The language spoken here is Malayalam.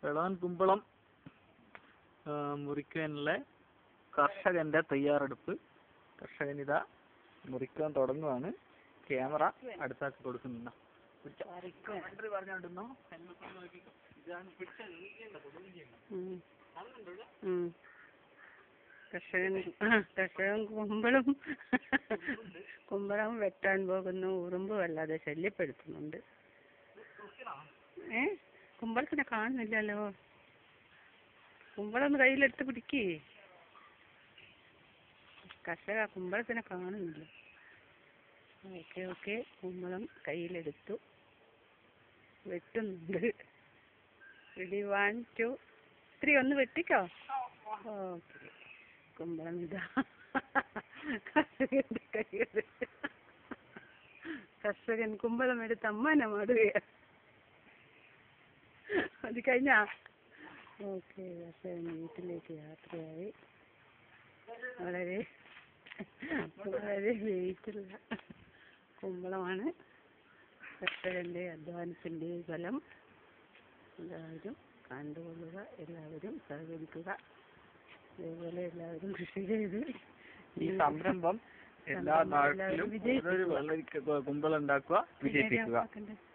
വെളാൻ കുമ്പളം ആ, മുറിക്കാനുള്ള കർഷകന്റെ തയ്യാറെടുപ്പ് കർഷകൻ ഇതാ മുറിക്കാൻ തുടങ്ങുവാണ് ക്യാമറ അടുത്താക്കി കൊടുക്കുന്നുണ്ട പറഞ്ഞോണ്ടിരുന്നോ ഇതാണ് പിടിച്ചത് ഉം. ഉം. കർഷകൻ ആ, കർഷകൻ കുമ്പളം കുമ്പളം വെട്ടാൻ പോകുന്നു ഉറുമ്പ് വല്ലാതെ ശല്യപ്പെടുത്തുന്നുണ്ട് ഏ കുമ്പളത്തിനെ കാണുന്നില്ലല്ലോ കുമ്പളം ഒന്ന് കയ്യിലെടുത്ത് പിടിക്കേ കർഷക കുമ്പളത്തിനെ കാണുന്നില്ല ഓക്കെ ഓക്കെ കുമ്പളം കയ്യിലെടുത്തു വെട്ടുന്നുണ്ട് റെഡി വൺ ടു ത്രീ ഒന്ന് വെട്ടിക്കോ ഓക്കെ കുമ്പളം ഇതാ കർഷകന്റെ കയ്യിൽ കർഷകൻ കുമ്പളം എടുത്ത് അമ്മാനെ മാടുകയാ അത് കഴിഞ്ഞാ ഓക്കെ കർഷകൻ വീട്ടിലേക്ക് യാത്രയായി വളരെ വളരെ വെയിറ്റുള്ള കുമ്പളമാണ് കർഷകന്റെ അധ്വാനത്തിന്റെ ഫലം എല്ലാവരും കണ്ടുകൊള്ളുക എല്ലാവരും സഹകരിക്കുക അതേപോലെ എല്ലാവരും കൃഷി ചെയ്ത് ഈ സംരംഭം എല്ലാ സംരംഭം എല്ലാവരും നാട്ടിലും വിജയിപ്പിക്കുക. ഒരു വെള്ളരിക്ക കുമ്പളം ഉണ്ടാക്കുക വിജയിപ്പിക്കുക ആക്കണ്ടേ?